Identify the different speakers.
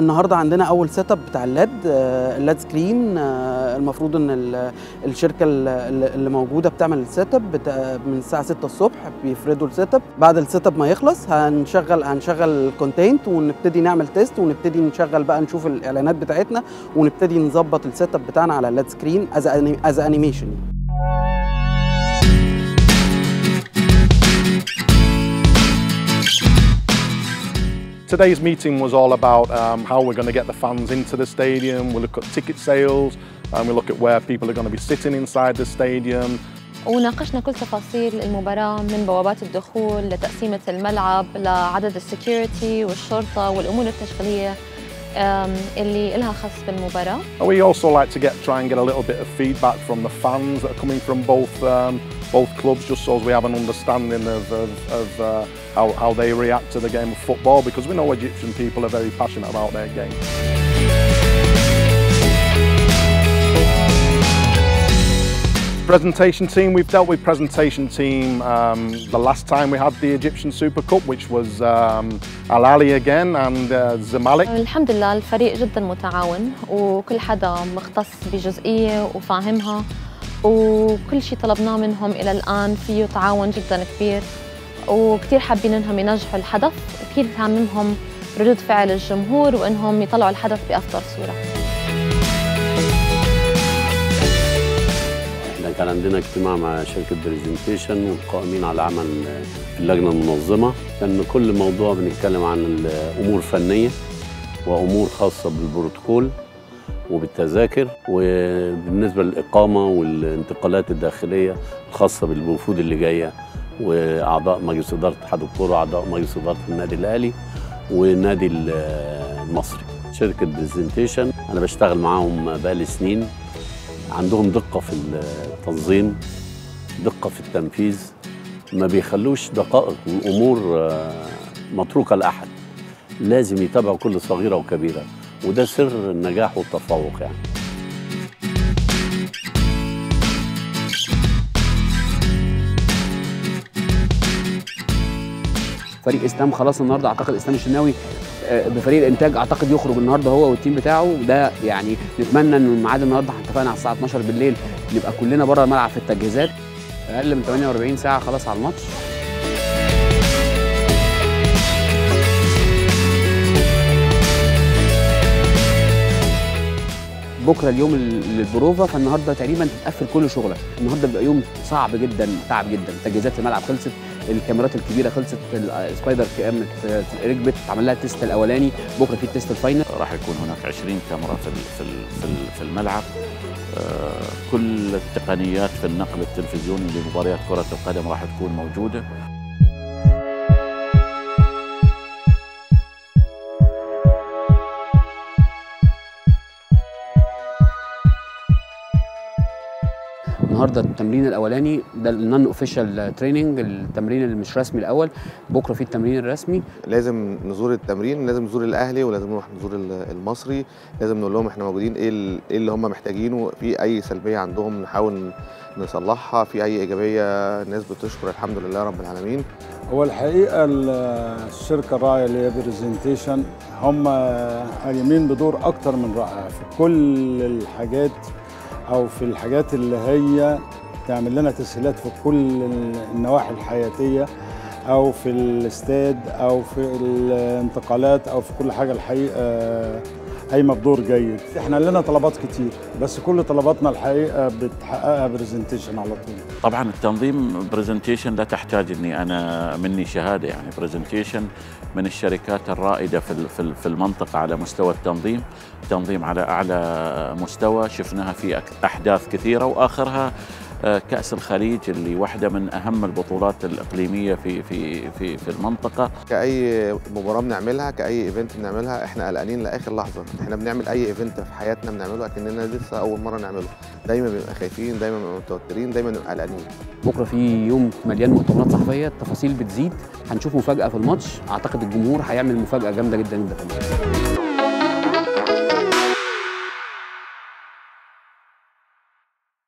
Speaker 1: النهارده عندنا اول سيت اب بتاع الليد آه، الليد سكرين آه، المفروض ان ال- الشركه ال- اللي موجوده بتعمل السيت اب بتا- من الساعه 6 الصبح بيفردوا السيت اب بعد السيت اب ما يخلص هنشغل هنشغل الكونتنت ونبتدي نعمل تيست ونبتدي نشغل بقى نشوف الاعلانات بتاعتنا ونبتدي نظبط السيت اب بتاعنا على الليد سكرين از از انيميشن
Speaker 2: Today's meeting was all about um, how we're going to get the fans into the stadium. We look at ticket sales and we look at where people are going to be sitting inside the stadium.
Speaker 3: وناقشنا كل تفاصيل المباراة من بوابات الدخول لتقسيمة الملعب لعدد السكيورتي والشرطة والأمور التشغيلية أم، اللي إلها خص بالمباراة
Speaker 2: And we also like to get try and get a little bit of feedback from the fans that are coming from both um, both clubs, just so as we have an understanding of, of, of uh, how, how they react to the game of football, because we know Egyptian people are very passionate about their game. Presentation team, we've dealt with presentation team um, the last time we had the Egyptian Super Cup, which was um, Al Ali again and uh, Zamalek.
Speaker 3: الحمد لله الفريق جدا متعاون وكل حدا مختص بجزئية وفاهمها وكل شيء طلبناه منهم إلى الآن فيه تعاون جدا كبير وكثير حابين إنهم ينجحوا الحدث وكثير هاممهم ردود فعل الجمهور وإنهم يطلعوا الحدث بأفضل صورة
Speaker 4: احنا كان عندنا اجتماع مع شركة برزنتيشن والقائمين على العمل في اللجنة المنظمة كان كل موضوع بنتكلم عن الأمور فنية وأمور خاصة بالبروتوكول وبالتذاكر وبالنسبة للإقامة والانتقالات الداخلية الخاصة بالوفود اللي جاية وأعضاء مجلس إدارة اتحاد الكرة وأعضاء مجلس إدارة النادي الأهلي والنادي المصري شركة برزنتيشن أنا بشتغل معاهم بقالي سنين عندهم دقة في التنظيم دقة في التنفيذ ما بيخلوش دقائق والأمور آه، متروكة لأحد لازم يتابعوا كل صغيرة وكبيرة وده سر النجاح والتفوق يعني
Speaker 5: فريق اسلام خلاص النهارده اعتقد اسلام الشناوي آه، بفريق الانتاج اعتقد يخرج النهارده هو والتيم بتاعه ده يعني نتمنى ان الميعاد النهارده احنا اتفقنا على الساعه 12 بالليل نبقى كلنا بره الملعب في التجهيزات اقل من 48 ساعه خلاص على الماتش بكره اليوم ال- البروفا فالنهارده تقريبا تتقفل كل شغلك النهارده بيبقى يوم صعب جدا تعب جدا تجهيزات الملعب خلصت الكاميرات الكبيره خلصت السبايدر كام ركبت اتعمل لها التيست الاولاني بكره في التيست الفاينل
Speaker 6: راح يكون هناك 20 كاميرا في ال- في ال- في ال- في الملعب آه، كل التقنيات في النقل التلفزيوني لمباريات كرة القدم راح تكون موجودة
Speaker 5: النهارده التمرين الاولاني ده النون اوفيشال تريننج التمرين اللي مش رسمي الاول بكره في التمرين الرسمي
Speaker 7: لازم نزور التمرين لازم نزور الاهلي ولازم نروح نزور ال- المصري لازم نقول لهم احنا موجودين ايه ال- ايه اللي هم محتاجينه في اي سلبيه عندهم نحاول نصلحها في اي ايجابيه الناس بتشكر الحمد لله رب العالمين
Speaker 8: هو الحقيقه ال- الشركه الراعيه اللي هي برزنتيشن هم قايمين بدور اكتر من رائع في كل الحاجات او في الحاجات اللي هي تعمل لنا تسهيلات في كل النواحي الحياتيه او في الاستاد او في الانتقالات او في كل حاجه الحقيقه قايمه بدور جيد احنا لنا طلبات كتير بس كل طلباتنا الحقيقه بتحققها برزنتيشن على طول
Speaker 6: طبعا التنظيم برزنتيشن لا تحتاج اني انا مني شهاده يعني برزنتيشن من الشركات الرائده في ال- في ال- في المنطقه على مستوى التنظيم تنظيم على اعلى مستوى شفناها في أك- احداث كثيره واخرها آه، كاس الخليج اللي واحده من اهم البطولات الاقليميه في في في في المنطقه
Speaker 7: كاي مباراه بنعملها كاي ايفنت بنعملها احنا قلقانين لاخر لحظه احنا بنعمل اي ايفنت في حياتنا بنعمله لكننا لسه اول مره نعمله دايما بنبقى خايفين دايما بنبقى متوترين دايما بنبقى قلقانين
Speaker 5: بكره في يوم مليان مؤتمرات صحفيه التفاصيل بتزيد هنشوف مفاجاه في الماتش اعتقد الجمهور هيعمل مفاجاه جامده جدا جدا في الماتش